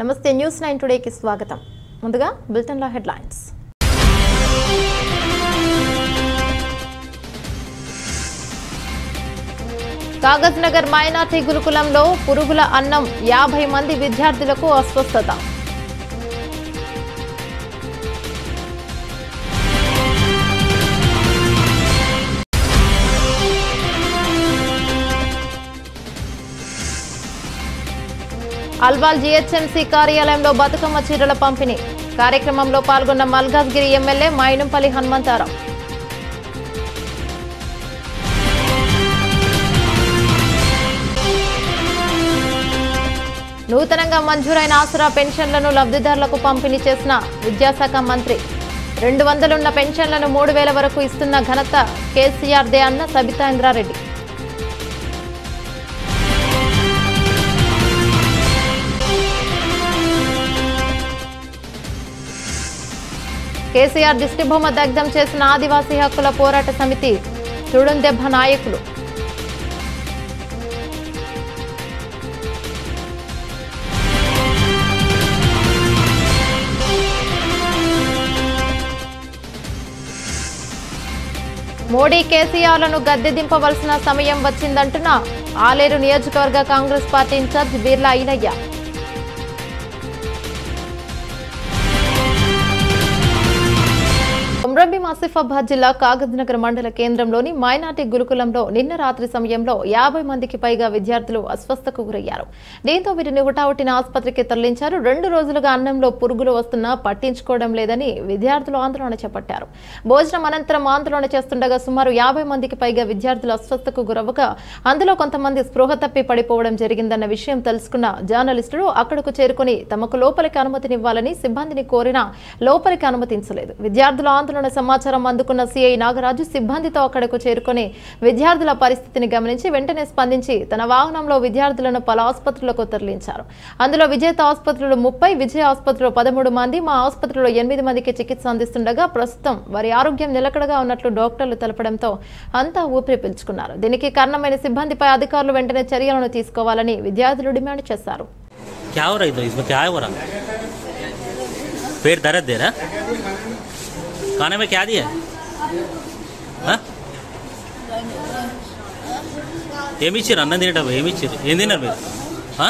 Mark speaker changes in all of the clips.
Speaker 1: నమస్తే news nine టుడేకి స్వాగతం ముందుగా బులెటిన్లో హెడ్లైన్స్ కాగజ్ నగర్ మైనార్టీ గురుకులంలో పురుగుల అన్నం యాభై మంది విద్యార్థులకు అస్వస్థత అల్వాల్ జీహెచ్ఎంసీ కార్యాలయంలో బతుకమ్మ చీరల పంపిణీ కార్యక్రమంలో పాల్గొన్న మల్కాజ్గిరి ఎమ్మెల్యే మైనంపల్లి హనుమంతారావు నూతనంగా మంజూరైన ఆసరా పెన్షన్లను లబ్ధిదారులకు పంపిణీ చేసిన విద్యాశాఖ మంత్రి రెండు వందలున్న పెన్షన్లను మూడు వేల వరకు ఇస్తున్న ఘనత కేసీఆర్దే అన్న సబితా ఇంద్రారెడ్డి కేసీఆర్ దిష్టిబొమ్మ దగ్ధం చేసిన ఆదివాసీ హక్కుల పోరాట సమితి తుడుందెబ్బ నాయకులు మోడీ కేసీఆర్లను గద్దె దింపవలసిన సమయం వచ్చిందంటున్న ఆలేరు నియోజకవర్గ Congress party incharge Beerla Ailaiah Komaram Bheem Asifabad జిల్లా కాగజ్నగర్ మండల కేంద్రంలోని మైనార్టీ గురుకులంలో నిన్న రాత్రి సమయంలో యాభై మందికి పైగా విద్యార్థులు అస్వస్థకు గురయ్యారు దీంతో వీరిని హుటాహుటిన ఆసుపత్రికి తరలించారు రెండు రోజులుగా అన్నంలో పురుగులు వస్తున్నా పట్టించుకోవడం లేదని విద్యార్థులు ఆందోళన చేపట్టారు భోజనం అనంతరం ఆందోళన చేస్తుండగా సుమారు యాభై మందికి పైగా విద్యార్థులు అస్వస్థకు గురవగా అందులో కొంతమంది స్పృహ తప్పి పడిపోవడం జరిగిందన్న విషయం తెలుసుకున్న జర్నలిస్టులు అక్కడకు చేరుకుని తమకు లోపలికి అనుమతినివ్వాలని సిబ్బందిని కోరినా లోపలికి అనుమతించలేదు విద్యార్థుల ఆందోళన సమాచారం అందుకున్న సిఐ నాగరాజు సిబ్బందితో అక్కడకు చేరుకుని విద్యార్థుల పరిస్థితిని గమనించి వెంటనే స్పందించి తన వాహనంలో విద్యార్థులను పలు ఆసుపత్రులకు తరలించారు అందులో విజేత ఆసుపత్రిలో ముప్పై విజయ ఆసుపత్రిలో పదమూడు మంది మా ఆసుపత్రిలో ఎనిమిది మందికి చికిత్స అందిస్తుండగా ప్రస్తుతం వారి ఆరోగ్యం నిలకడగా ఉన్నట్లు డాక్టర్లు తెలపడంతో అంతా ఊపిరి పీల్చుకున్నారు దీనికి కారణమైన సిబ్బందిపై అధికారులు వెంటనే చర్యలను తీసుకోవాలని విద్యార్థులు డిమాండ్ చేశారు
Speaker 2: क्या हो रहा है इधर इसमें क्या हो रहा पेट दर्द दे रहा खाने में क्या दिया हाँ? ఏమి ఇచ్చారు అన్నం తినేటప్పుడు ఏమి ఇచ్చారు ఏం తిన్నారు మీరు ఆ?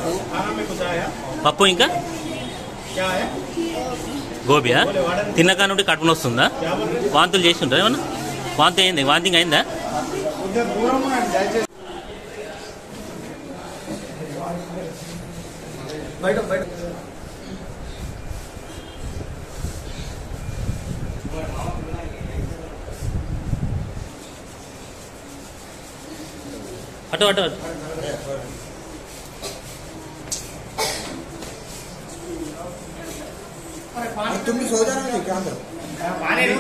Speaker 2: పప్పు ఇంకా గోబియా తిన్నకా నుండి కడుపున వస్తుందా వాంతులు చేసి ఉంటారా ఏమన్నా వాంతి అయింది వాంతింగ్ అయిందా అటు అటు అటు
Speaker 3: तुम्ही शोधा ना क्या अंदर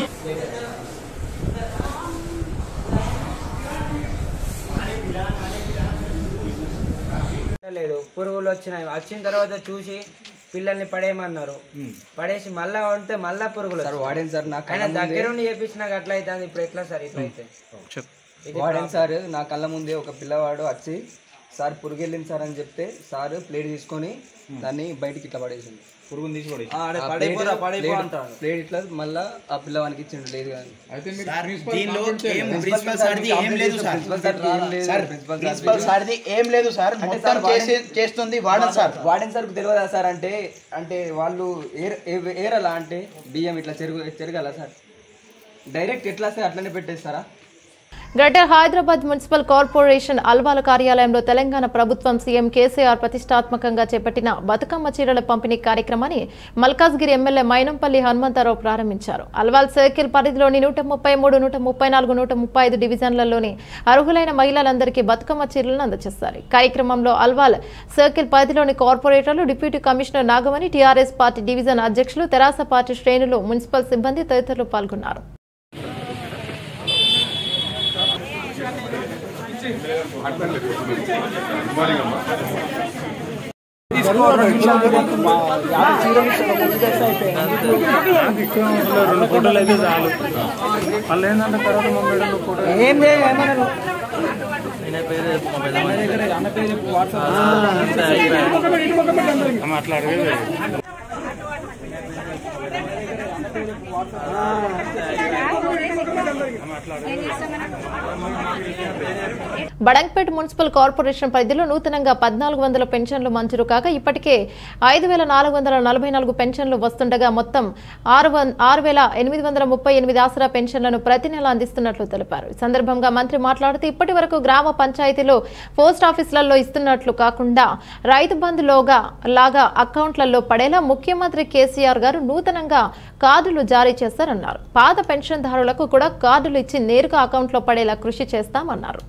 Speaker 4: లేదు పురుగులు వచ్చినాయి వచ్చిన తర్వాత చూసి పిల్లల్ని పడేయమన్నారు పడేసి మళ్ళా ఉంటే మళ్ళా పురుగులు
Speaker 5: సార్ వాడేన్ సార్ నా
Speaker 4: ఆయన
Speaker 5: కళ్ళ ముందే
Speaker 4: దగ్గరుండి చేపించినాక అట్లా అవుతుంది ఇప్పుడు ఎట్లా సార్ ఇట్లా అయితే ఇది
Speaker 5: వాడేన్ సార్ నా కళ్ళ ముందే ఒక పిల్లవాడు వచ్చి సార్ పురుగు వెళ్ళింది సార్ అని చెప్తే సార్ ప్లేట్ తీసుకొని దాన్ని బయటికి ఇట్లా పడేసింది పురుగుని తీసి ప్లేట్ ఇట్లా మళ్ళా ఆ పిల్లవానికి ఇచ్చిండు లేదు కానీ
Speaker 3: దీనిలో ఏం ప్రిన్సిపల్ సార్ది ఏం లేదు సార్
Speaker 5: ప్రిన్సిపల్ సార్ ఏం లేదు
Speaker 3: సార్
Speaker 5: ప్రిన్సిపల్
Speaker 3: ప్రిన్సిపల్ సార్ది ఏం లేదు సార్ మొత్తం చేసే చేస్తుంది వాడన్ సార్
Speaker 5: వాడేన్ సార్ తెలియదా సార్ అంటే అంటే వాళ్ళు ఏర ఏ- ఏరలా అంటే బియ్యం ఇట్లా చెరుగు చెరగాల సార్ డైరెక్ట్ ఎట్లా సార్ అట్లనే పెట్టేస్తారా
Speaker 1: greater Hyderabad municipal corporation Alwal కార్యాలయంలో తెలంగాణ ప్రభుత్వం సీఎం కేసీఆర్ ప్రతిష్టాత్మకంగా చేపట్టిన బతుకమ్మ చీరల పంపిణీ కార్యక్రమాన్ని మల్కాజ్గిరి ఎమ్మెల్యే మైనంపల్లి హనుమంతరావు ప్రారంభించారు అల్వాల్ సర్కిల్ పరిధిలోని నూట ముప్పై మూడు నూట ముప్పై నాలుగు నూట ముప్పై ఐదు డివిజన్లలోని అర్హులైన మహిళలందరికీ బతుకమ్మ చీరలను అందజేస్తారు ఈ కార్యక్రమంలో అల్వాల్ సర్కిల్ పరిధిలోని కార్పొరేటర్లు deputy commissioner Nagamani TRS party division అధ్యక్షులు తెరాస పార్టీ శ్రేణులు మున్సిపల్ సిబ్బంది తదితరులు పాల్గొన్నారు
Speaker 6: రెండు ఫోటోలు అయితే చాలు మళ్ళీ ఏంటంటే తర్వాత మా మేడం ఫోటో
Speaker 4: ఏం లేదు ఏమన్నారు
Speaker 1: బడంగ్పేట మున్సిపల్ కార్పొరేషన్ పరిధిలో నూతనంగా పద్నాలుగు వందల పెన్షన్లు మంజూరు కాగా ఇప్పటికే ఐదు వేల నాలుగు వందల నలభై నాలుగు పెన్షన్లు వస్తుండగా మొత్తం ఆరు వన్- ఆరు వేల ఎనిమిది వందల ముప్పై ఎనిమిది ఆసరా పెన్షన్లను ప్రతి నెల అందిస్తున్నట్లు తెలిపారు ఈ సందర్భంగా మంత్రి మాట్లాడుతూ ఇప్పటి వరకు గ్రామ పంచాయతీలో పోస్ట్ ఆఫీసులలో ఇస్తున్నట్లు కాకుండా రైతు బంధులోగా లాగా అకౌంట్లలో పడేలా ముఖ్యమంత్రి కేసీఆర్ గారు నూతనంగా కార్డులు జారీ చేశారన్నారు పాత పెన్షన్దారులకు కూడా కార్డులు ఇచ్చి నేరుగా అకౌంట్లో పడేలా కృషి చేస్తామన్నారు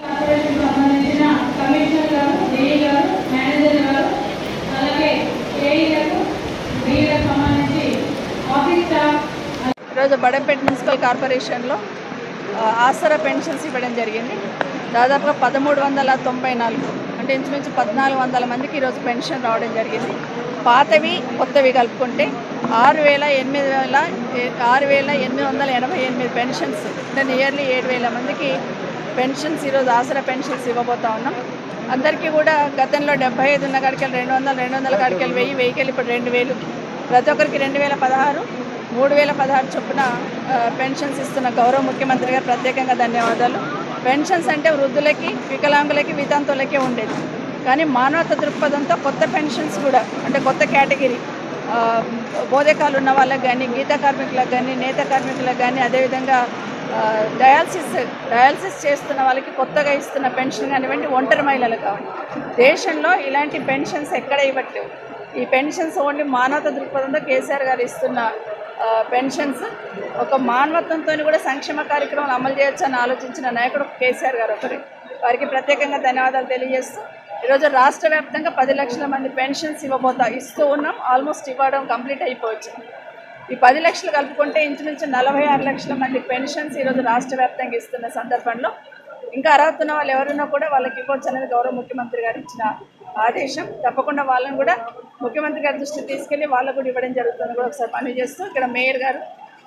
Speaker 7: సంబంధించిన కమిషనర్ గారు డిఈ గారు మేనేజర్ గారు అలాగే ఏఈలకు డిఈలకు సంబంధించి ఆఫీస్ స్టాఫ్
Speaker 8: ఈరోజు బడంపేట మున్సిపల్ కార్పొరేషన్లో ఆ, ఆసరా పెన్షన్స్ ఇవ్వడం జరిగింది దాదాపుగా పదమూడు వందల తొంభై నాలుగు అంటే ఇంచుమించు పద్నాలుగు వందల మందికి ఈరోజు పెన్షన్ రావడం జరిగింది పాతవి కొత్తవి కలుపుకుంటే ఆరు వేల ఎనిమిది వేల ఏ- ఆరు వేల ఎనిమిది వందల ఎనభై ఎనిమిది పెన్షన్స్ అంటే నియర్లీ ఏడు వేల మందికి పెన్షన్స్ ఈరోజు ఆసరా పెన్షన్స్ ఇవ్వబోతా ఉన్నాం అందరికీ కూడా గతంలో డెబ్బై ఐదు ఉన్న కాడికి రెండు వందలు రెండు వందల కాడికి వెయ్యి వెయ్యికి ఇప్పుడు రెండు వేలు ప్రతి ఒక్కరికి రెండు వేల పదహారు మూడు వేల పదహారు చొప్పున ఆ, పెన్షన్స్ ఇస్తున్న గౌరవ ముఖ్యమంత్రి గారు ప్రత్యేకంగా ధన్యవాదాలు పెన్షన్స్ అంటే వృద్ధులకి వికలాంగులకి వితంతులకే ఉండేది కానీ మానవత దృక్పథంతో కొత్త పెన్షన్స్ కూడా అంటే కొత్త కేటగిరీ ఆ, బోధకాలు ఉన్న వాళ్ళకి కానీ గీత కార్మికులకు కానీ నేత కార్మికులకు కానీ అదేవిధంగా ఆ, డయాలసిస్ డయాలసిస్ చేస్తున్న వాళ్ళకి కొత్తగా ఇస్తున్న పెన్షన్ కానివ్వండి ఒంటరి మహిళలకు కావండి దేశంలో ఇలాంటి పెన్షన్స్ ఎక్కడ ఇవ్వట్లేవు ఈ పెన్షన్స్ ఓన్లీ మానవత దృక్పథంతో కేసీఆర్ గారు ఇస్తున్న ఆ, పెన్షన్స్ ఒక మానవత్వంతో కూడా సంక్షేమ కార్యక్రమాలు అమలు చేయొచ్చని ఆలోచించిన నాయకుడు కేసీఆర్ గారు ఒకరే వారికి ప్రత్యేకంగా ధన్యవాదాలు తెలియజేస్తూ ఈరోజు రాష్ట్ర వ్యాప్తంగా పది లక్షల మంది పెన్షన్స్ ఇవ్వబోతా ఇస్తూ ఉన్నాం ఆల్మోస్ట్ ఇవ్వడం కంప్లీట్ అయిపోవచ్చు ఈ పది లక్షలు కలుపుకుంటే ఇంచుమించు నలభై ఆరు లక్షల మంది పెన్షన్స్ ఈరోజు రాష్ట్ర వ్యాప్తంగా ఇస్తున్న సందర్భంలో ఇంకా అర్హత ఉన్న వాళ్ళు ఎవరున్నా కూడా వాళ్ళకి ఇవ్వచ్చు అనేది గౌరవ ముఖ్యమంత్రి గారు ఇచ్చిన ఆదేశం తప్పకుండా వాళ్ళని కూడా ముఖ్యమంత్రి గారి దృష్టికి తీసుకెళ్లి వాళ్ళకు కూడా ఇవ్వడం జరుగుతుంది కూడా ఒకసారి పని చేస్తూ ఇక్కడ మేయర్ గారు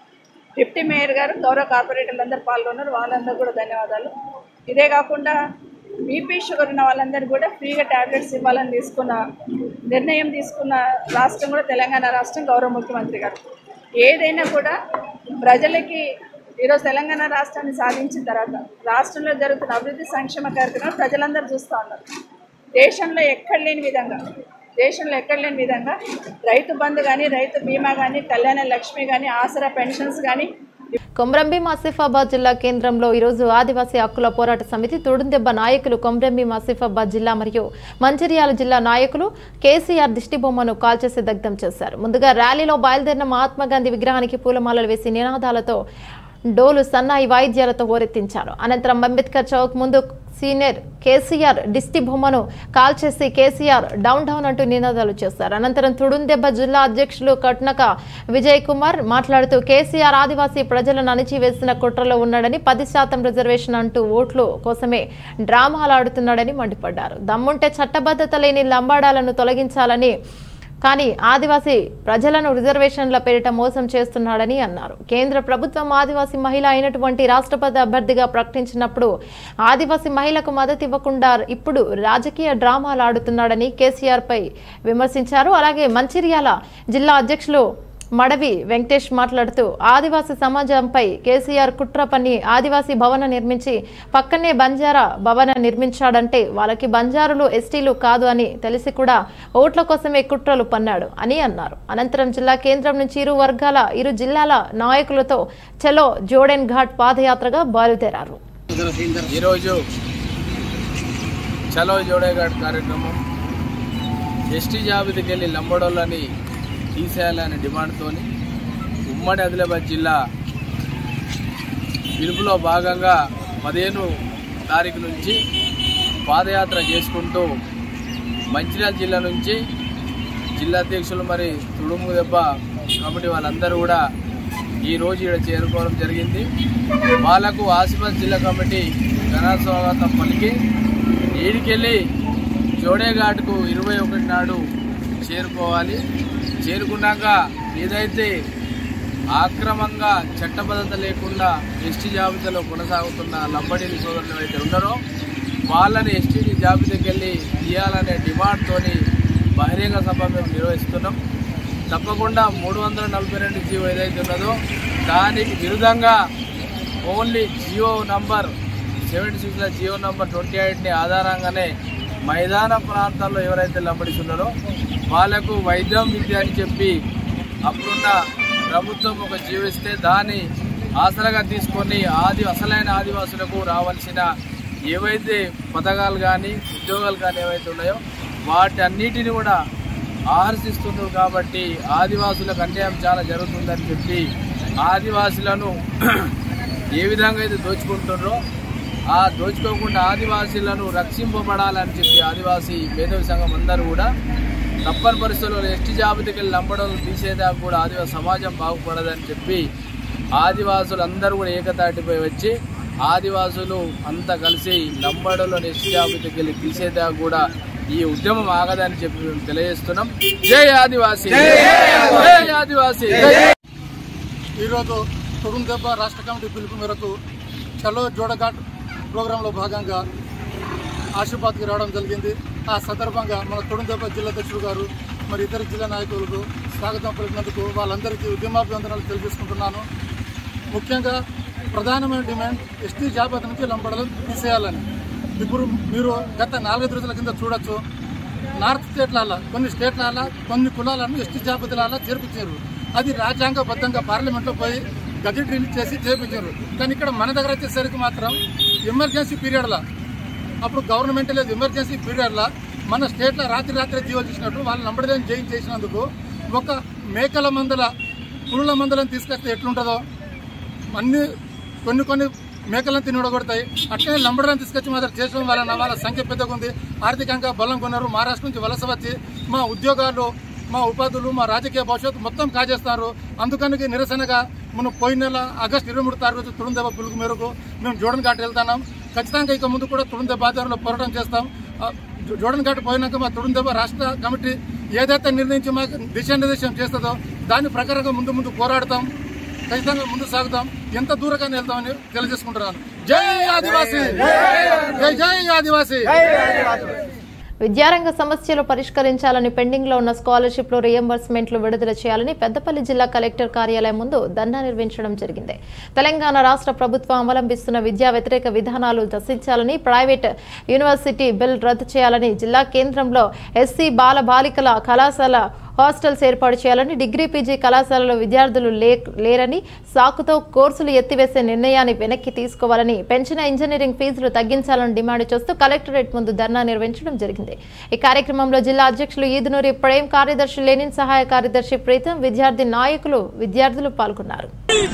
Speaker 8: డిప్టీ మేయర్ గారు గౌరవ కార్పొరేటర్లు అందరూ పాల్గొన్నారు వాళ్ళందరూ కూడా ధన్యవాదాలు ఇదే కాకుండా బీపీ షుగర్ ఉన్న వాళ్ళందరూ కూడా ఫ్రీగా ట్యాబ్లెట్స్ ఇవ్వాలని తీసుకున్న నిర్ణయం తీసుకున్న రాష్ట్రం కూడా తెలంగాణ రాష్ట్రం గౌరవ ముఖ్యమంత్రి గారు ఏదైనా కూడా ప్రజలకి ఈరోజు తెలంగాణ రాష్ట్రాన్ని సాధించిన తర్వాత రాష్ట్రంలో జరుగుతున్న అభివృద్ధి సంక్షేమ కార్యక్రమాలు ప్రజలందరూ చూస్తూ ఉన్నారు దేశంలో ఎక్కడ లేని విధంగా దేశంలో ఎక్కడ లేని విధంగా రైతు బంధు కానీ రైతు బీమా కానీ కళ్యాణ లక్ష్మి కానీ ఆసరా పెన్షన్స్ కానీ
Speaker 1: కొమ్రంభీం ఆసిఫాబాద్ జిల్లా కేంద్రంలో ఈరోజు ఆదివాసీ హక్కుల పోరాట సమితి తుడుందెబ్బ నాయకులు కొమ్రంభీం ఆసిఫాబాద్ జిల్లా మరియు మంచిర్యాల జిల్లా నాయకులు కేసీఆర్ దిష్టిబొమ్మను కాల్చేసి దగ్ధం చేశారు ముందుగా ర్యాలీలో బయలుదేరిన మహాత్మా గాంధీ విగ్రహానికి పూలమాలలు వేసి నినాదాలతో డోలు సన్నాయి వాయిద్యాలతో హోరెత్తించారు అనంతరం అంబేద్కర్ చౌక్ ముందు సీనియర్ కేసీఆర్ డిస్టి బొమ్మను కాల్చేసి కేసీఆర్ డౌన్ డౌన్ అంటూ నినాదాలు చేశారు అనంతరం తుడుందెబ్బ జిల్లా అధ్యక్షులు కట్నక విజయ్ కుమార్ మాట్లాడుతూ కేసీఆర్ ఆదివాసీ ప్రజలను అణిచివేసిన కుట్రలో ఉన్నాడని పది శాతం రిజర్వేషన్ అంటూ ఓట్లు కోసమే డ్రామాలు ఆడుతున్నాడని మండిపడ్డారు దమ్ముంటే చట్టబద్ధత లేని లంబాడాలను తొలగించాలని కానీ ఆదివాసీ ప్రజలను రిజర్వేషన్ల పేరిట మోసం చేస్తున్నాడని అన్నారు కేంద్ర ప్రభుత్వం ఆదివాసీ మహిళ అయినటువంటి రాష్ట్రపతి అభ్యర్థిగా ప్రకటించినప్పుడు ఆదివాసీ మహిళకు మద్దతు ఇవ్వకుండా ఇప్పుడు రాజకీయ డ్రామాలు ఆడుతున్నాడని కేసీఆర్ పై విమర్శించారు అలాగే మంచిర్యాల జిల్లా అధ్యక్షులు మడవి వెంకటేష్ మాట్లాడుతూ ఆదివాసీ సమాజంపై కేసీఆర్ కుట్ర పని ఆదివాసీ భవన నిర్మించి పక్కనే బంజారా భవన నిర్మించాడంటే వాళ్ళకి బంజారులు ఎస్టీలు కాదు అని తెలిసి కూడా ఓట్ల కోసమే కుట్రలు పన్నాడు అని అన్నారు అనంతరం జిల్లా కేంద్రం నుంచి ఇరు వర్గాల ఇరు జిల్లాల నాయకులతో చలో జోడెన్ ఘాట్ పాదయాత్రగా బయలుదేరారు
Speaker 9: ఈరోజు చలో జోడేఘాట్ కార్యక్రమం ఎస్టీ జాబితాకి వెళ్ళి లంబడోళ్ళని తీసేయాలనే డిమాండ్తో ఉమ్మడి ఆదిలాబాద్ జిల్లా పిలుపులో భాగంగా పదిహేను తారీఖు నుంచి పాదయాత్ర చేసుకుంటూ మంచిర్యాల జిల్లా నుంచి జిల్లా అధ్యక్షులు మరి తుడుము దెబ్బ కమిటీ వాళ్ళందరూ కూడా ఈ రోజు ఇక్కడ చేరుకోవడం జరిగింది వాళ్ళకు ఆసిఫాబాద్ జిల్లా కమిటీ ఘన స్వాగతం పలికి ఈడికెళ్ళి జోడేఘాట్కు ఇరవై ఒకటి నాడు చేరుకోవాలి చేరుకున్నాక ఏదైతే ఆక్రమంగా చట్టబద్ధత లేకుండా ఎస్టీ జాబితాలో కొనసాగుతున్న లంబడీని సోదరులు అయితే ఉన్నారో వాళ్ళని ఎస్టీడీ జాబితాకి వెళ్ళి తీయాలనే డిమాండ్తోని బహిరంగ సభ మేము నిర్వహిస్తున్నాం తప్పకుండా మూడు వందల నలభై రెండు జీవో ఏదైతే ఉన్నదో దానికి విరుద్ధంగా ఓన్లీ జియో నంబర్ సెవెంటీ సిక్స్లో జియో నంబర్ ట్వంటీ ఎయిట్ని ఆధారంగానే మైదాన ప్రాంతాల్లో ఎవరైతే లంబడిస్తున్నారో వాళ్ళకు వైద్యం విద్య అని చెప్పి అప్పుడున్న ప్రభుత్వం ఒక జీవిస్తే దాన్ని ఆసరాగా తీసుకొని ఆది అసలైన ఆదివాసులకు రావాల్సిన ఏవైతే పథకాలు కానీ ఉద్యోగాలు కానీ ఏవైతే ఉన్నాయో వాటి అన్నిటిని కూడా ఆహర్షిస్తున్నారు కాబట్టి ఆదివాసులకు అన్యాయం చాలా జరుగుతుందని చెప్పి ఆదివాసులను ఏ విధంగా అయితే దోచుకుంటున్నారో ఆ దోచుకోకుండా ఆదివాసీలను రక్షింపబడాలని చెప్పి ఆదివాసీ మేధావి సంఘం అందరూ కూడా తప్పని పరిస్థితుల్లో ఎస్టీ జాబితాకి వెళ్ళి లంబడలు తీసేదాకా కూడా ఆదివాసీ సమాజం బాగుపడదని చెప్పి ఆదివాసులు అందరూ కూడా ఏకతాటిపై వచ్చి ఆదివాసులు అంతా కలిసి లంబడలోని ఎస్టీ జాబితాకి వెళ్ళి తీసేదాకా కూడా ఈ ఉద్యమం ఆగదని చెప్పి మేము తెలియజేస్తున్నాం జై ఆదివాసీ జై ఆదివాసీ
Speaker 10: ఈరోజు తొడుం దెబ్బ రాష్ట్ర కమిటీ పిలుపు మేరకు చలో జోడఘాట్ ప్రోగ్రాంలో భాగంగా ఆశీర్బాద్కి రావడం జరిగింది ఆ సందర్భంగా మన తొడుం దెబ్బ జిల్లా అధ్యక్షుడు గారు మరి ఇతర జిల్లా నాయకులకు స్వాగతం పలికినందుకు వాళ్ళందరికీ ఉద్యమాభివందనాలు తెలియజేసుకుంటున్నాను ముఖ్యంగా ప్రధానమైన డిమాండ్ ఎస్టీ జాబితా నుంచి లంబడలను తీసేయాలని ఇప్పుడు మీరు గత నాలుగైదు రోజుల కింద చూడొచ్చు నార్త్ స్టేట్లలో కొన్ని స్టేట్లలో కొన్ని కులాలను ఎస్టీ జాబితాలలో చేర్పించారు అది రాజ్యాంగబద్ధంగా పార్లమెంట్లో పోయి గజెట్ రిలీజ్ చేసి చేర్పించారు కానీ ఇక్కడ మన దగ్గర వచ్చేసరికి మాత్రం ఎమర్జెన్సీ పీరియడ్లో అప్పుడు గవర్నమెంట్ లేదు ఎమర్జెన్సీ పీరియడ్లో మన స్టేట్లో రాత్రి రాత్రి జీవో చేసినట్టు వాళ్ళు నంబడదని జైన్ చేసినందుకు ఒక మేకల మందుల పులుల మందులను తీసుకొస్తే ఎట్లుంటుందో అన్ని కొన్ని కొన్ని మేకలను తిని కొడతాయి అట్లనే లంబడలను తీసుకొచ్చి మా దగ్గర చేసడం వలన వాళ్ళ సంఖ్య పెద్దగా ఉంది ఆర్థికంగా బలం కొన్నారు మహారాష్ట్ర నుంచి వలస వచ్చి మా ఉద్యోగాలు మా ఉపాధులు మా రాజకీయ భవిష్యత్తు మొత్తం కాజేస్తారు అందుకని నిరసనగా మనం పోయిన నెల ఆగస్టు ఇరవై మూడు తారీఖు తుడుందెబ్బ పిలుపు మేరకు మేము జోడన్ ఘాట్ వెళ్తున్నాం ఖచ్చితంగా ఇక ముందు కూడా తుడుందెబ్బ ఆధ్వర్యంలో పోరాటం చేస్తాం ఆ, జో- జోడన్ ఘాట్ పోయినాక మా తుడుందెబ్బ రాష్ట్ర కమిటీ ఏదైతే నిర్ణయించి మాకు దిశానిర్దేశం చేస్తుందో దాని ప్రకారంగా ముందు ముందు పోరాడతాం ఖచ్చితంగా ముందు సాగుతాం ఎంత దూరంగానే వెళ్తామని తెలియజేసుకుంటున్నాను జై ఆదివాసీ జై జై ఆదివాసీ
Speaker 1: విద్యారంగ సమస్యలు పరిష్కరించాలని పెండింగ్ లో ఉన్న స్కాలర్షిప్ లో రియంబర్స్మెంట్లు విడుదల చేయాలని పెద్దపల్లి జిల్లా కలెక్టర్ కార్యాలయం ముందు ధర్నా నిర్వహించడం జరిగింది తెలంగాణ రాష్ట్ర ప్రభుత్వం అవలంబిస్తున్న విద్యా వ్యతిరేక విధానాలు దశించాలని ప్రైవేట్ యూనివర్సిటీ బిల్ రద్దు చేయాలని జిల్లా కేంద్రంలో ఎస్సీ బాల బాలికల కళాశాల హాస్టల్స్ ఏర్పాటు చేయాలని డిగ్రీ పీజీ కళాశాలలో విద్యార్థులు లే లేరని సాకుతో కోర్సులు ఎత్తివేసే నిర్ణయాన్ని వెనక్కి తీసుకోవాలని పెంచిన ఇంజనీరింగ్ ఫీజులు తగ్గించాలని డిమాండ్ చేస్తూ కలెక్టరేట్ ముందు ధర్నా నిర్వహించడం జరిగింది ఈ కార్యక్రమంలో జిల్లా అధ్యక్షులు ఈదునూరి ప్రేమ్ కార్యదర్శి లెనిన్ సహాయ కార్యదర్శి ప్రీతం విద్యార్థి నాయకులు విద్యార్థులు పాల్గొన్నారు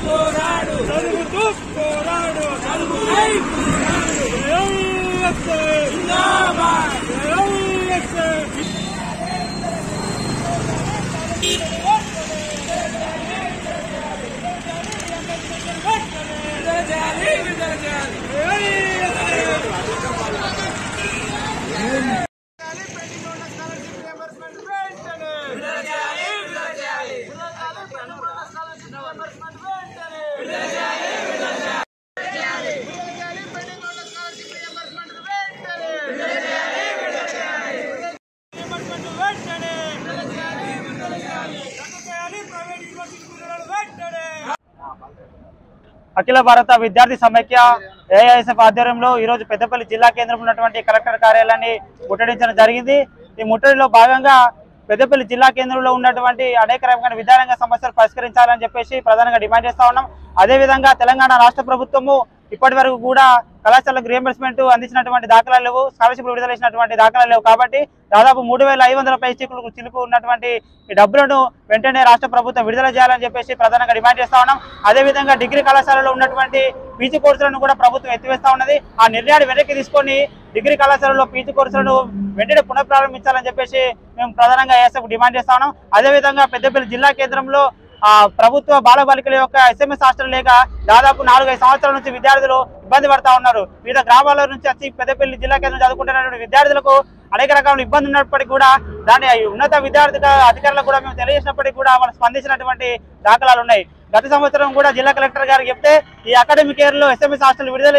Speaker 11: అఖిల భారత విద్యార్థి సమైక్య ఏఐఎస్ఎఫ్ ఆధ్వర్యంలో ఈ రోజు పెద్దపల్లి జిల్లా కేంద్రంలో ఉన్నటువంటి కలెక్టర్ కార్యాలయాన్ని ముట్టడించడం జరిగింది ఈ ముట్టడిలో భాగంగా పెద్దపల్లి జిల్లా కేంద్రంలో ఉన్నటువంటి అనేక రకమైన విధానంగా సమస్యలు పరిష్కరించాలని చెప్పేసి ప్రధానంగా డిమాండ్ చేస్తా ఉన్నాం అదేవిధంగా తెలంగాణ రాష్ట్ర ప్రభుత్వము ఇప్పటి వరకు కూడా కళాశాలకు రియంబర్స్మెంట్ అందించినటువంటి దాఖలాలు లేవు స్కాలర్షిప్ విడుదల చేసినటువంటి దాఖలాలు లేవు కాబట్టి దాదాపు మూడు వేల ఐదు వందల పై చిక్కులకు చిలుపు ఉన్నటువంటి ఈ డబ్బులను వెంటనే రాష్ట్ర ప్రభుత్వం విడుదల చేయాలని చెప్పేసి ప్రధానంగా డిమాండ్ చేస్తా ఉన్నాం అదేవిధంగా డిగ్రీ కళాశాలలో ఉన్నటువంటి పీజీ కోర్సులను కూడా ప్రభుత్వం ఎత్తివేస్తా ఉన్నది ఆ నిర్ణయాన్ని వెనక్కి తీసుకొని డిగ్రీ కళాశాలలో పీజీ కోర్సులను వెంటనే పునఃప్రారంభించాలని చెప్పేసి మేము ప్రధానంగా ఏఎస్ఎఫ్ డిమాండ్ చేస్తా ఉన్నాం అదేవిధంగా పెద్దపల్లి జిల్లా కేంద్రంలో ఆ ప్రభుత్వ బాలబాలికల యొక్క ఎస్ఎంఎస్ హాస్టల్ లేక దాదాపు నాలుగైదు సంవత్సరాల నుంచి విద్యార్థులు ఇబ్బంది పడతా ఉన్నారు వివిధ గ్రామాల నుంచి వచ్చి పెద్దపల్లి జిల్లా కేంద్రం చదువుకుంటున్నటువంటి విద్యార్థులకు అనేక రకాల ఇబ్బంది ఉన్నప్పటికీ కూడా దాని ఉన్నత విద్యార్థి అధికారులకు కూడా మేము తెలియజేసినప్పటికీ కూడా వాళ్ళు స్పందించినటువంటి దాఖలాలు ఉన్నాయి గత సంవత్సరం కూడా జిల్లా కలెక్టర్ గారికి చెప్తే ఈ అకాడమిక్ ఇయర్ లో ఎస్ఎంఎస్ హాస్టల్ విడుదల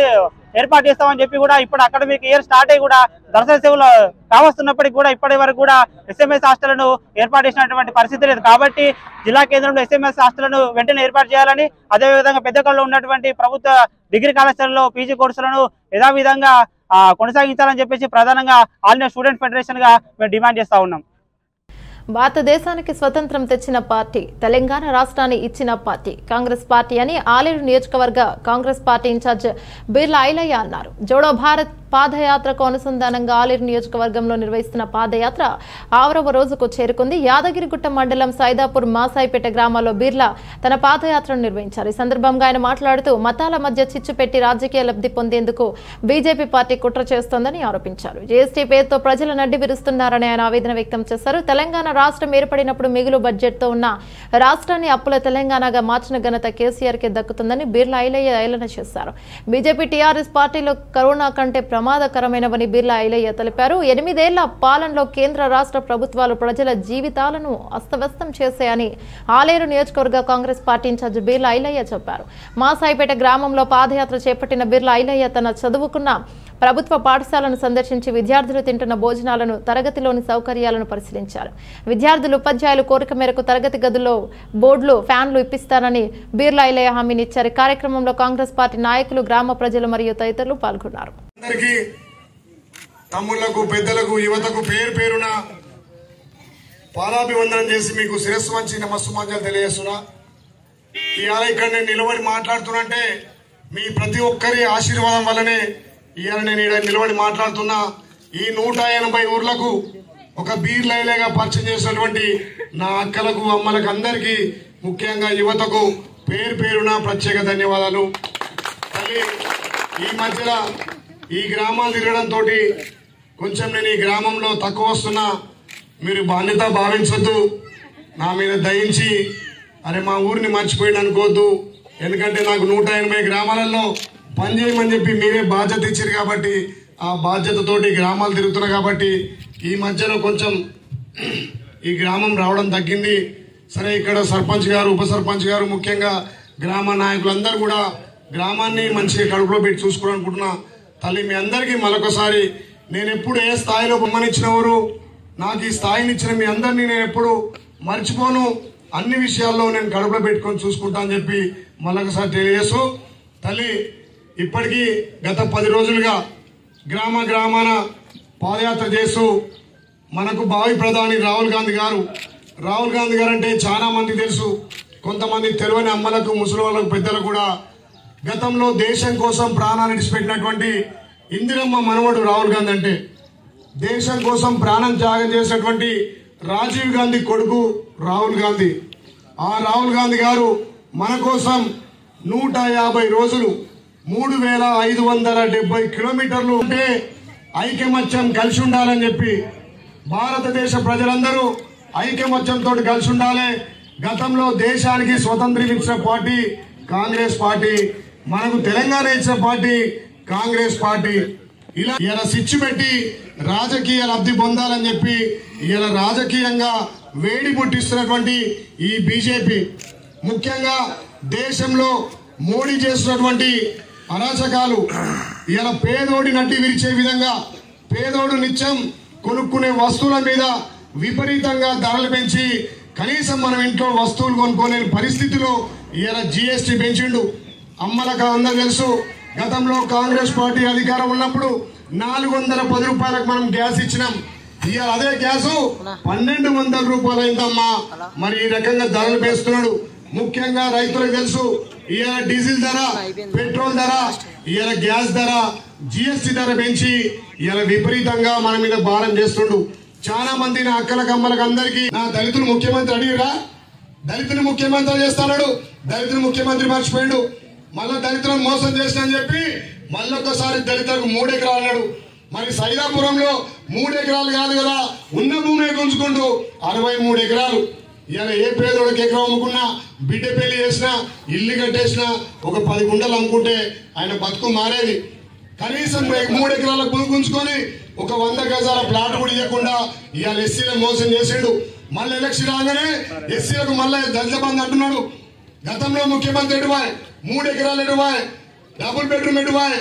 Speaker 11: ఏర్పాటు చేస్తామని చెప్పి కూడా ఇప్పుడు అకాడమిక్ ఇయర్ స్టార్ట్ అయ్యి కూడా దర్శన సేవలు కావస్తున్నప్పటికీ కూడా ఇప్పటి వరకు కూడా ఎస్ఎంఎస్ హాస్టళ్లను ఏర్పాటు చేసినటువంటి పరిస్థితి లేదు కాబట్టి జిల్లా కేంద్రంలో ఎస్ఎంఎస్ హాస్టళ్లను వెంటనే ఏర్పాటు చేయాలని అదేవిధంగా పెద్దకల్లో ఉన్నటువంటి ప్రభుత్వ డిగ్రీ కళాశాలలో పీజీ కోర్సులను యథావిధంగా ఆ, కొనసాగించాలని చెప్పేసి ప్రధానంగా ఆల్ ఇండియా స్టూడెంట్ ఫెడరేషన్ గా మేము డిమాండ్ చేస్తా ఉన్నాం
Speaker 1: భారతదేశానికి స్వతంత్రం తెచ్చిన పార్టీ తెలంగాణ రాష్ట్రాన్ని ఇచ్చిన పార్టీ కాంగ్రెస్ పార్టీ అని ఆలేరు నియోజకవర్గ Congress party incharge Birla Ailaiah అన్నారు జోడో భారత్ పాదయాత్రకు అనుసంధానంగా ఆలేరు నియోజకవర్గంలో నిర్వహిస్తున్న పాదయాత్ర ఆరవ రోజుకు చేరుకుంది యాదగిరిగుట్ట మండలం సైదాపూర్ మాసాయిపేట గ్రామాల్లో బిర్లా తన పాదయాత్రను నిర్వహించారు ఈ సందర్భంగా ఆయన మాట్లాడుతూ మతాల మధ్య చిచ్చు పెట్టి రాజకీయ లబ్ధి పొందేందుకు బీజేపీ పార్టీ కుట్ర చేస్తోందని ఆరోపించారు జీఎస్టీ పేరుతో ప్రజల నడ్డి విరుస్తున్నారని ఆయన ఆవేదన వ్యక్తం చేశారు తెలంగాణ రాష్ట్రం ఏర్పడినప్పుడు మిగులు బడ్జెట్తో ఉన్న రాష్ట్రాన్ని అప్పుల తెలంగాణగా మార్చిన ఘనత కేసీఆర్ కి దక్కుతుందని బిర్లా ఐలయ్య ఐలన చేశారు బీజేపీ టీఆర్ఎస్ పార్టీలో కరోనా కంటే ప్రమాదకరమైనవని బిర్లా ఐలయ్య తెలిపారు ఎనిమిదేళ్ల పాలనలో కేంద్ర రాష్ట్ర ప్రభుత్వాలు ప్రజల జీవితాలను అస్తవ్యస్తం చేశాయని ఆలేరు నియోజకవర్గ Congress party incharge Birla Ailaiah చెప్పారు మాసాయిపేట గ్రామంలో పాదయాత్ర చేపట్టిన బిర్లా ఐలయ్య తన చదువుకున్న ప్రభుత్వ పాఠశాలను సందర్శించి విద్యార్థులు తింటున్న భోజనాలను తరగతిలోని సౌకర్యాలను పరిశీలించారు విద్యార్థులు ఉపాధ్యాయులు కోరిక మేరకు తరగతి గదుల్లో బోర్డులు ఫ్యాన్లు ఇప్పిస్తారని బీర్లా ఐలయ్య హామీనిచ్చారు ఈ కార్యక్రమంలో కాంగ్రెస్ పార్టీ నాయకులు గ్రామ ప్రజలు మరియు తదితరులు పాల్గొన్నారు
Speaker 12: అందరికీ తమ్ముళ్లకు పెద్దలకు యువతకు పేరు పేరున పాదాభివందనం చేసి మీకు శిరస్సు వంచి నమస్సుమాంజలు తెలియజేస్తున్నా ఇవాళ ఇక్కడ నేను నిలబడి మాట్లాడుతున్నంటే మీ ప్రతి ఒక్కరి ఆశీర్వాదం వల్లనే ఇవాళ నేను ఇక్కడ నిలబడి మాట్లాడుతున్నా ఈ నూట ఎనభై ఊర్లకు ఒక బీర్ లైలేగా పరిచయం చేసినటువంటి నా అక్కలకు అమ్మలకు అందరికీ ముఖ్యంగా యువతకు పేరు పేరున ప్రత్యేక ధన్యవాదాలు తల్లి ఈ మధ్యలో ఈ గ్రామాలు తిరగడంతో కొంచెం నేను ఈ గ్రామంలో తక్కువ వస్తున్నా మీరు బాధ్యత భావించొద్దు నా మీద దయించి అరే మా ఊరిని మర్చిపోయింది అనుకోవద్దు ఎందుకంటే నాకు నూట ఎనభై గ్రామాలలో పని చేయమని చెప్పి మీరే బాధ్యత ఇచ్చారు కాబట్టి ఆ బాధ్యతతోటి గ్రామాలు తిరుగుతున్నా కాబట్టి ఈ మధ్యలో కొంచెం ఈ గ్రామం రావడం తగ్గింది సరే ఇక్కడ సర్పంచ్ గారు ఉప సర్పంచ్ గారు ముఖ్యంగా గ్రామ నాయకులందరూ కూడా గ్రామాన్ని మంచిగా కడుపులో పెట్టి చూసుకోవాలనుకుంటున్నా తల్లి మీ అందరికీ మరొకసారి నేను ఎప్పుడు ఏ స్థాయిలో బొమ్మనిచ్చినవారు నాకు ఈ స్థాయిని ఇచ్చిన మీ అందరినీ నేను ఎప్పుడు మర్చిపోను అన్ని విషయాల్లో నేను కడుపులో పెట్టుకొని చూసుకుంటా అని చెప్పి మరొకసారి తెలియజేస్తూ తల్లి ఇప్పటికీ గత పది రోజులుగా గ్రామ గ్రామాన పాదయాత్ర చేస్తూ మనకు భావి ప్రధాని రాహుల్ గాంధీ గారు రాహుల్ గాంధీ గారు అంటే చాలా మంది తెలుసు కొంతమంది తెలియని అమ్మలకు ముసలి వాళ్ళకు పెద్దలకు కూడా గతంలో దేశం కోసం ప్రాణాలు ఇడిచిపెట్టినటువంటి ఇందిరమ్మ మనవడు రాహుల్ గాంధీ అంటే దేశం కోసం ప్రాణం త్యాగం చేసినటువంటి రాజీవ్ గాంధీ కొడుకు రాహుల్ గాంధీ ఆ రాహుల్ గాంధీ గారు మన కోసం నూట యాభై రోజులు మూడు వేల ఐదు వందల డెబ్బై కిలోమీటర్లు ఉంటే ఐకమత్యం కలిసి ఉండాలని చెప్పి భారతదేశ ప్రజలందరూ ఐకమత్యంతో కలిసి ఉండాలి గతంలో దేశానికి స్వతంత్రం ఇచ్చిన పార్టీ కాంగ్రెస్ పార్టీ మనకు తెలంగాణ ఇచ్చిన పార్టీ కాంగ్రెస్ పార్టీ ఇలా ఇలా సిచ్చు పెట్టి రాజకీయ లబ్ధి పొందాలని చెప్పి ఇలా రాజకీయంగా వేడి పుట్టిస్తున్నటువంటి ఈ బీజేపీ ముఖ్యంగా దేశంలో మోడీ చేస్తున్నటువంటి అరాచకాలు ఇలా పేదోడి నడ్డి విరిచే విధంగా పేదోడు నిత్యం కొనుక్కునే వస్తువుల మీద విపరీతంగా ధరలు పెంచి కనీసం మనం ఇంట్లో వస్తువులు కొనుక్కోలేని పరిస్థితిలో ఇలా జిఎస్టీ పెంచిండు అమ్మలకు అందరూ తెలుసు గతంలో కాంగ్రెస్ పార్టీ అధికారం ఉన్నప్పుడు నాలుగు వందల పది రూపాయలకు మనం గ్యాస్ ఇచ్చినాం ఇవాళ అదే గ్యాస్ పన్నెండు వందల రూపాయలు అయిందమ్మా మరి ఈ రకంగా ధరలు పెంచుతున్నాడు ముఖ్యంగా రైతులకు తెలుసు ఇవాళ డీజిల్ ధర పెట్రోల్ ధర ఇవాళ గ్యాస్ ధర జిఎస్టీ ధర పెంచి ఇవాళ విపరీతంగా మన మీద భారం చేస్తుండు చాలా మంది నా అక్కలకు అమ్మలకు అందరికీ నా దళితులు ముఖ్యమంత్రి అడిగిరా దళితులు ముఖ్యమంత్రి చేస్తాడు దళితులు ముఖ్యమంత్రి మర్చిపోయాడు మళ్ళా దళితులను మోసం చేసిన అని చెప్పి మళ్ళొక్కసారి దళితులకు మూడు ఎకరాలు అన్నాడు మరి సైదాపురంలో మూడు ఎకరాలు కాదు కదా ఉన్న భూమి గుంజుకుంటూ అరవై మూడు ఎకరాలు ఇలా ఏ పేదోడికి ఎకరం అమ్ముకున్నా బిడ్డ పెళ్లి చేసినా ఇల్లు కట్టేసినా ఒక పది గుంటలు అమ్ముకుంటే ఆయన బతుకు మారేది కనీసం మూడు ఎకరాల భూమి గుంజుకొని ఒక వంద గజాల ప్లాట్ కూడా ఇవ్వకుండా ఇవాళ ఎస్సీలను మోసం చేసిండు మళ్ళీ ఎలక్షన్ రాగానే ఎస్సీలకు మళ్ళీ దళిత బంధు అంటున్నాడు గతంలో ముఖ్యమంత్రి ఎటువాయ్ మూడు ఎకరాలు ఎటువాయ్ డబుల్ బెడ్రూమ్ ఎటువాయ్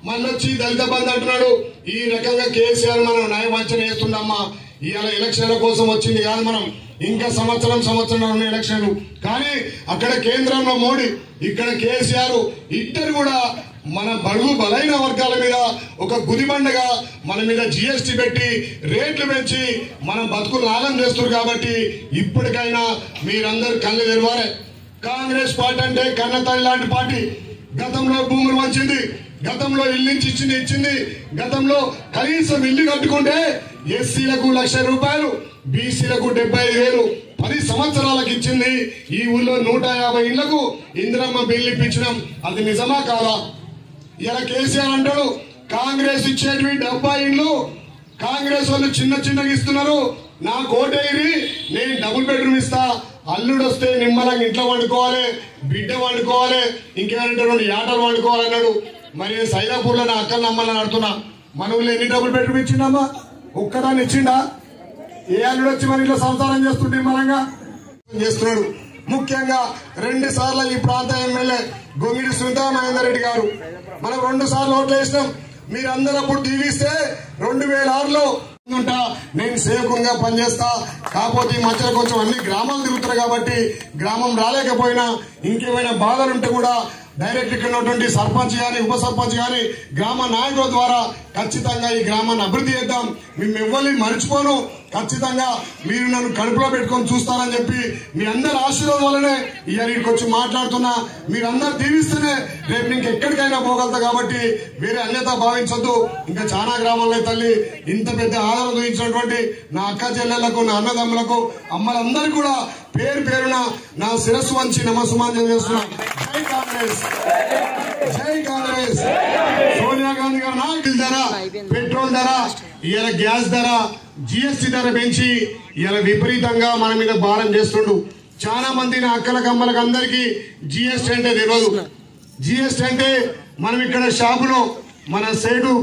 Speaker 12: మళ్ళీ వచ్చి దళిత బంధు అంటున్నాడు ఈ రకంగా కేసీఆర్ మనం నయవంచన చేస్తుండమ్మా ఇవాళ ఎలక్షన్ల కోసం వచ్చింది కాదు మనం ఇంకా సంవత్సరం సంవత్సరం ఉన్న ఎలక్షన్లు కానీ అక్కడ కేంద్రంలో మోడీ ఇక్కడ కేసీఆర్ ఇద్దరు కూడా మన బడుగు బలైన వర్గాల మీద ఒక గుదిబండగా మన మీద జిఎస్టీ పెట్టి రేట్లు పెంచి మనం బతుకులు నాగం చేస్తున్నారు కాబట్టి ఇప్పటికైనా మీరందరూ కళ్ళు తెరవారే కాంగ్రెస్ పార్టీ అంటే కన్నతల్లి లాంటి పార్టీ గతంలో భూములు వచ్చింది గతంలో ఇల్లు నుంచి ఇచ్చింది ఇచ్చింది గతంలో కనీసం ఇల్లు కట్టుకుంటే ఎస్సీలకు లక్ష రూపాయలు బీసీలకు డెబ్బై ఐదు వేలు పది సంవత్సరాలకు ఇచ్చింది ఈ ఊళ్ళో నూట యాభై ఇళ్లకు ఇందిరమ్మ బిల్లు ఇప్పించినాం అది నిజమా కాదా ఇలా కేసీఆర్ అంటాడు కాంగ్రెస్ ఇచ్చేటివి డెబ్బై ఇండ్లు కాంగ్రెస్ వాళ్ళు చిన్న చిన్నగా ఇస్తున్నారు నా కోటేరి నేను డబుల్ బెడ్రూమ్ ఇస్తా అల్లుడు వస్తే నిమ్మలంగా ఇంట్లో వండుకోవాలి బిడ్డ వండుకోవాలి ఇంకేమంటే రెండు యాటలు వండుకోవాలన్నాడు మరి సైదాపూర్ లో నా అక్కలు నమ్మల్ని అడుగుతున్నా మన ఊళ్ళో ఎన్ని డబుల్ బెడ్రూమ్ ఇచ్చిండమ్మా ఒక్కదాన్ని ఇచ్చిండా ఏ అల్లుడు వచ్చి మన ఇంట్లో సంసారం చేస్తుంటే నిమ్మలంగా చేస్తున్నాడు ముఖ్యంగా రెండు సార్లు ఈ ప్రాంత ఎమ్మెల్యే గొంగిడి సునీతా మహేందర్ రెడ్డి గారు మనం రెండు సార్లు ఓట్లు వేసినాం మీరందరూ అప్పుడు దీవిస్తే రెండు వేల ఆరులో ఉంటా నేను సేవకునిగా పనిచేస్తా కాకపోతే ఈ మధ్యలో కొంచెం అన్ని గ్రామాలు తిరుగుతారు కాబట్టి గ్రామం రాలేకపోయినా ఇంకేమైనా బాధలు ఉంటే కూడా డైరెక్ట్ ఇక్కడ ఉన్నటువంటి సర్పంచ్ గాని ఉప సర్పంచ్ గాని గ్రామ నాయకుల ద్వారా ఖచ్చితంగా ఈ గ్రామాన్ని అభివృద్ధి చేద్దాం మేము ఎవరిని మర్చిపోను ఖచ్చితంగా మీరు నన్ను కడుపులో పెట్టుకొని చూస్తారని చెప్పి మీ అందరి ఆశీర్వాదం వల్లనే ఇవాళ ఇక్కడికి వచ్చి మాట్లాడుతున్నా మీరందరూ దీవిస్తేనే రేపు నీకు ఎక్కడికైనా పోగలుగుతా కాబట్టి వేరే అన్యత భావించొద్దు ఇంకా చాలా గ్రామాల్లో తల్లి ఇంత పెద్ద ఆదరణ చూపించినటువంటి నా అక్క చెల్లెళ్లకు నా అన్నదమ్ములకు అమ్మలందరికీ కూడా పేరు పేరున నా శిరస్సు వంచి నమస్సుమాన్యం చేస్తున్నా జై కాంగ్రెస్ జై కాంగ్రెస్ సోనియా గాంధీ గారు నాయకుల ధర పెట్రోల్ ధర ఇవాళ గ్యాస్ ధర జిఎస్టి ధర పెంచి ఇవాళ విపరీతంగా మన మీద భారం చేస్తుండు చాలా మంది నా అక్కల కమ్మలకు అందరికి జిఎస్టి అంటే తెలియదు జిఎస్టి అంటే మనం ఇక్కడ షాపులో మన సైడు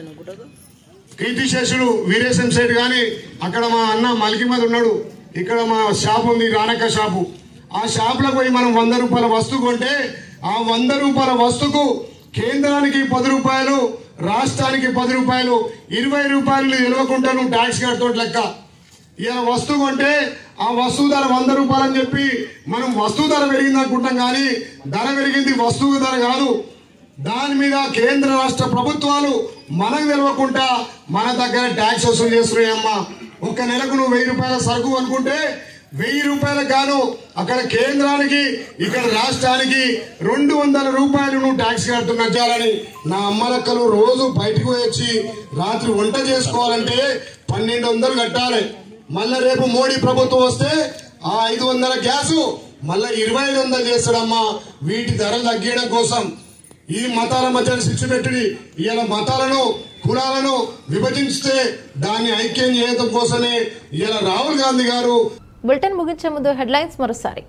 Speaker 12: కీర్తిశేషుడు వీరేశం సైడ్ కానీ అక్కడ మా అన్న మలికిమద్ ఉన్నాడు ఇక్కడ మా షాప్ ఉంది రానక్క షాపు ఆ షాపులో పోయి మనం వంద రూపాయల వస్తువు కొంటే ఆ వంద రూపాయల వస్తువుకు కేంద్రానికి పది రూపాయలు రాష్ట్రానికి పది రూపాయలు ఇరవై రూపాయలు నిలవకుండా నువ్వు ట్యాక్స్ కడుతూ లెక్క ఇలా వస్తువు కొంటే ఆ వస్తువు ధర వంద రూపాయలు అని చెప్పి మనం వస్తువు ధర పెరిగింది అనుకుంటాం కానీ ధర పెరిగింది వస్తువు ధర కాదు దాని మీద కేంద్ర రాష్ట్ర ప్రభుత్వాలు మనకు తెలవకుండా మన దగ్గర ట్యాక్స్ వసూలు చేస్తున్నాయమ్మా ఒక నెలకు నువ్వు వెయ్యి రూపాయల సరుకు అనుకుంటే వెయ్యి రూపాయలకు గాను అక్కడ కేంద్రానికి ఇక్కడ రాష్ట్రానికి రెండు వందల రూపాయలు నువ్వు ట్యాక్స్ కడుతున్నట్టాలని నా అమ్మలక్కలు రోజు బయటకు వచ్చి రాత్రి వంట చేసుకోవాలంటే పన్నెండు వందలు కట్టాలి మళ్ళా రేపు మోడీ ప్రభుత్వం వస్తే ఆ ఐదు వందల గ్యాసు మళ్ళా ఇరవై ఐదు వందలు చేస్తాడమ్మా వీటి ధరలు తగ్గించడం కోసం ఈ మతాల మధ్య శిక్ష పెట్టి ఇలా మతాలను కులాలను విభజించితే దాన్ని ఐక్యం చేయడం కోసమే ఇలా రాహుల్ గాంధీ గారు
Speaker 1: బులెటిన్ ముగించే ముందు హెడ్లైన్స్ మరోసారి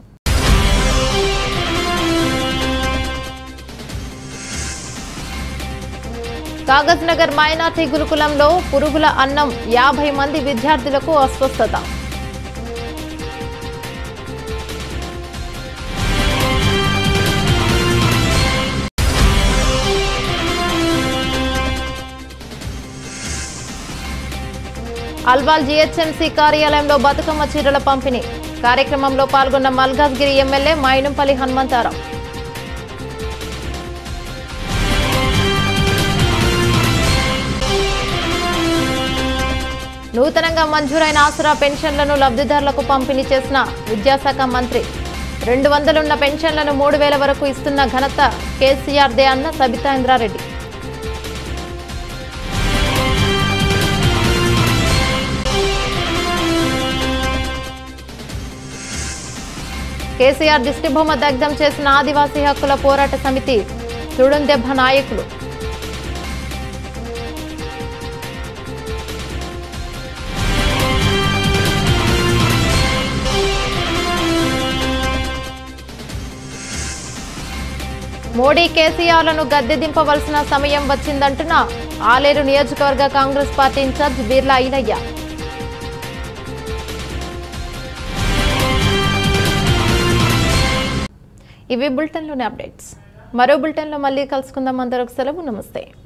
Speaker 1: కాగజ్ నగర్ మైనార్టీ గురుకులంలో పురుగుల అన్నం యాభై మంది విద్యార్థులకు అస్వస్థత అల్వాల్ జీహెచ్ఎంసీ కార్యాలయంలో బతుకమ్మ చీరల పంపిణీ కార్యక్రమంలో పాల్గొన్న మల్కాజ్గిరి ఎమ్మెల్యే మైనంపల్లి హనుమంతారావు నూతనంగా మంజూరైన ఆసరా పెన్షన్లను లబ్ధిదారులకు పంపిణీ చేసిన విద్యాశాఖ మంత్రి రెండు వందలున్న పెన్షన్లను మూడు వేల వరకు ఇస్తున్న ఘనత కేసీఆర్దే అన్న సబితా ఇంద్రారెడ్డి కేసీఆర్ దిష్టిబొమ్మ దగ్ధం చేసిన ఆదివాసీ హక్కుల పోరాట సమితి తుడుందెబ్బ నాయకులు మోడీ కేసీఆర్లను గద్దె దింపవలసిన సమయం వచ్చిందంటున్న ఆలేరు నియోజకవర్గ Congress party incharge Beerla Ailaiah ఇవి బులెటిన్లోని అప్డేట్స్ మరో బులెటిన్లో మళ్ళీ కలుసుకుందాం అందరికి సెలవు నమస్తే